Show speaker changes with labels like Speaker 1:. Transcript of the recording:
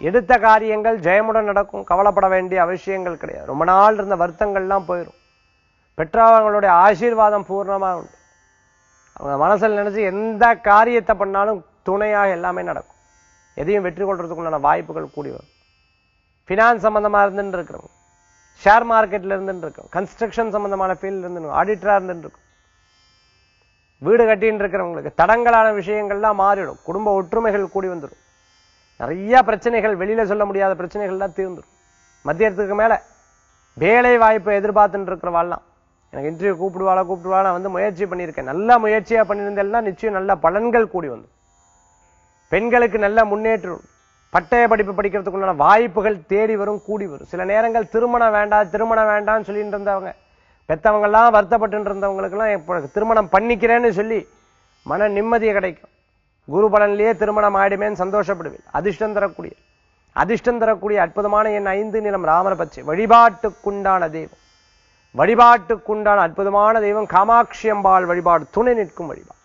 Speaker 1: எடுத்த காரியங்கள் ஜெயமுடன் நடக்கும் கவலைப்பட வேண்டிய அவசியங்கள் கிடையாது ரொம்ப நாள் இருந்த வருத்தங்கள்லாம் போயிடும் பெற்றவர்களுடைய ஆசீர்வாதம் பூர்ணமாக உண்டு அவங்க மனசில் நினைச்சு எந்த காரியத்தை பண்ணாலும் துணையாக எல்லாமே நடக்கும் எதையும் வெற்றி கொள்றதுக்குண்டான வாய்ப்புகள் கூடி வரும் ஃபினான்ஸ் சம்பந்தமா இருந்துட்டு இருக்கிறவங்க ஷேர் மார்க்கெட்ல இருந்துட்டு இருக்கோம் கன்ஸ்ட்ரக்ஷன் சம்பந்தமான ஃபீல்ட்ல இருந்து ஆடிட்டரா இருந்துட்டு இருக்கும் வீடு கட்டின்னு இருக்கிறவங்களுக்கு தடங்கலான விஷயங்கள்லாம் மாறிடும் குடும்ப ஒற்றுமைகள் கூடி வந்துடும் நிறைய பிரச்சனைகள் வெளியில சொல்ல முடியாத பிரச்சனைகள்லாம் தீர்ந்துடும் மத்தியத்துக்கு மேல வேலை வாய்ப்பை எதிர்பார்த்துட்டு இருக்கிறவாள்லாம் எனக்கு இன்டர்வியூ கூப்பிடுவாளா கூப்பிடுவாளா நான் வந்து முயற்சி பண்ணியிருக்கேன் நல்ல முயற்சியா பண்ணியிருந்தேன்னா நிச்சயம் நல்ல பலன்கள் கூடி வந்துடும் பெண்களுக்கு நல்ல முன்னேற்றம் உண்டு. பட்டய படிப்பு படிக்கிறதுக்குண்டான வாய்ப்புகள் தேடி வரும் கூடி வரும் சில நேரங்கள் திருமணம் வேண்டாம் திருமணம் வேண்டாம்னு சொல்லிட்டு இருந்தவங்க பெத்தவங்க எல்லாம் வருத்தப்பட்டு இருந்தவங்களுக்கெல்லாம் இப்போ திருமணம் பண்ணிக்கிறேன்னு சொல்லி மன நிம்மதியை கிடைக்கும் குரு பலன்லயே திருமணம் ஆயிடுமேன்னு சந்தோஷப்படுவேன் அதிர்ஷ்டம் தரக்கூடிய அதிர்ஷ்டம் தரக்கூடிய அற்புதமான என் ஐந்து நிலம் ராமர பச்சை வழிபாட்டுக்குண்டான தெய்வம் வழிபாட்டுக்குண்டான அற்புதமான தெய்வம் காமாட்சி அம்பாள் வழிபாடு துணை நிற்கும் வழிபாடு